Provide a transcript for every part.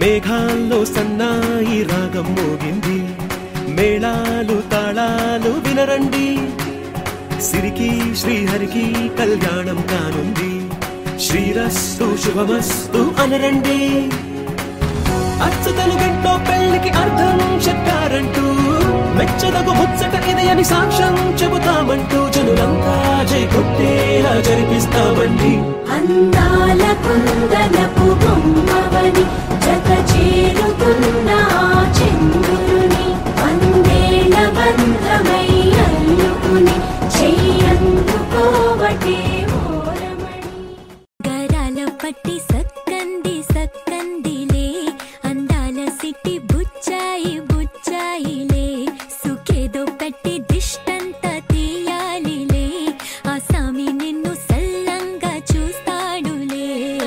మేఘాల్లో సన్నాయి రాగం మోగింది మేళాలు తాళాలు వినరండి సిరికి శ్రీహరికి కళ్యాణం కానుంది శ్రీరస్తు శుభమస్తు అనరండి అచ్చతలు గంటో పెళ్లికి అర్థం చెప్పారంటూ మెచ్చదగు ముచ్చట ఇది అని సాక్ష్యం చెబుతామంటూ జనులంతా జై కొట్టేలా జరిపిస్తామండి అందాల కుందనపు బొమ్మవని జత చేరుతున్న ఆ చంద్రుని వందేళ్ల బంధమై అల్లుకుని చెయ్యందుకోవటే ఓరమణి గరాల పట్టి సక్కంది సక్కందిలే అందాల సిట్టి బుచ్చాయి బుచ్చాయిలే సుఖేదో పెట్టి దిష్టంత తీయాలిలే ఆ సామి నిన్ను సల్లంగా చూస్తాడులే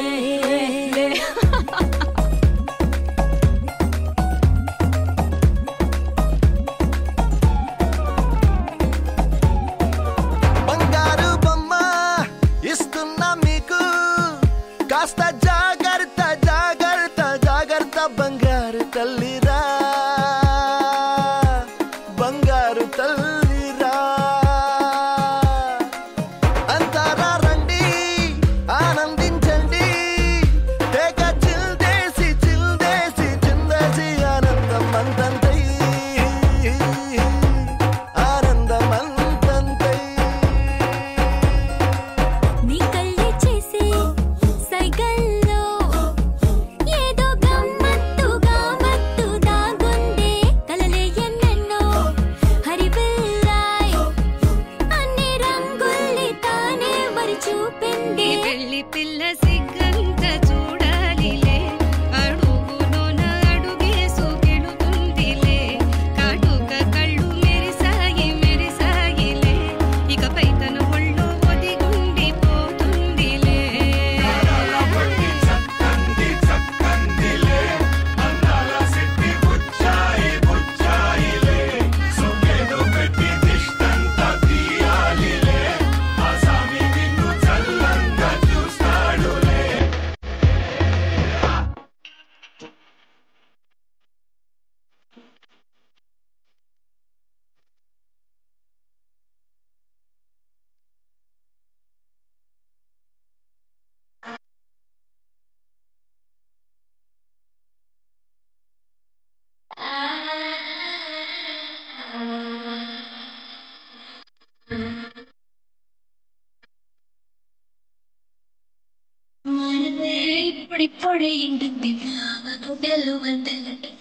బంగారు బొమ్మ ఇస్తున్నా మీకు కాస్త జాగ్రత్త జాగ్రత్త జాగ్రత్త బంగారు తల్లిరా బంగారు తల్లిరా అంతారా రండి ఆనందించండి తెగ చిల్దేసి చిల్దేసి చిందేసి ఆనందం అంతంతై ఆనందం అంతంతై నీ కళ్ళే చేసే సైగల్లో ఏదో గమ్మత్తుగా మత్తు దాగుందే కలలే ఎన్నెన్నో హరిబిల్లాయ్ అన్ని రంగుల్ని తానే మరి చూపింది ఈ పెళ్లి పిల్ల సిగ్గంత చూడాలిలే అడుగులోన అడుగేసుకెళుతుందిలే కాటుక కళ్ళు మెరిసాయి మెరిసాయిలే ఇకపై తన ఒళ్ళో ఒదిగుండిపోతుందిలే இப்படி பொழையிட்டு திவ்யாவது வந்து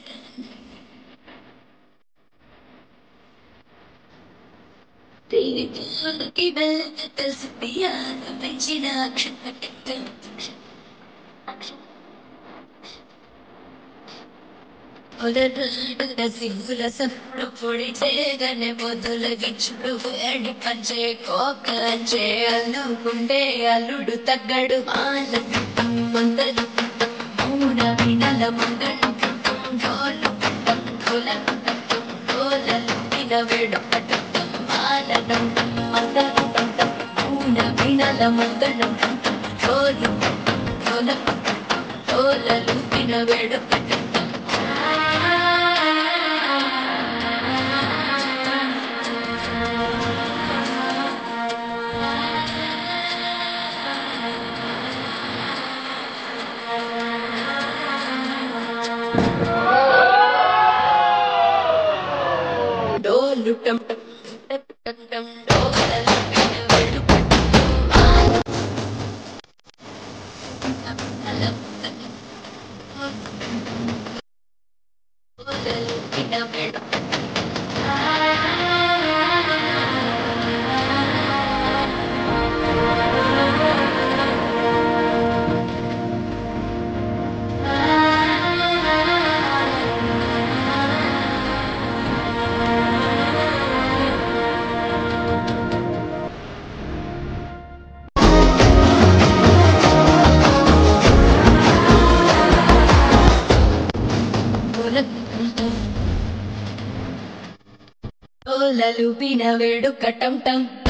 పెంచిన సింగుల పొడి చేయగానే మొదలగించుడు ఎడి పంచే కోక అంచే అల్లుకుంటే అల్లుడు తగ్గడు మాల మందలు మూన వినల మంగళం ఢోలు ఢోలలు ఢోలలు వినవేడు మాలడం మంగళం మూన వినల మంగళం ఢోలు ఢోల ఢోలలు వినవేడు డోలు టం టం టం టం డోలలు వినవేడు ఢోలలు వినవేడు ఓలలు వినవేడు కటం టం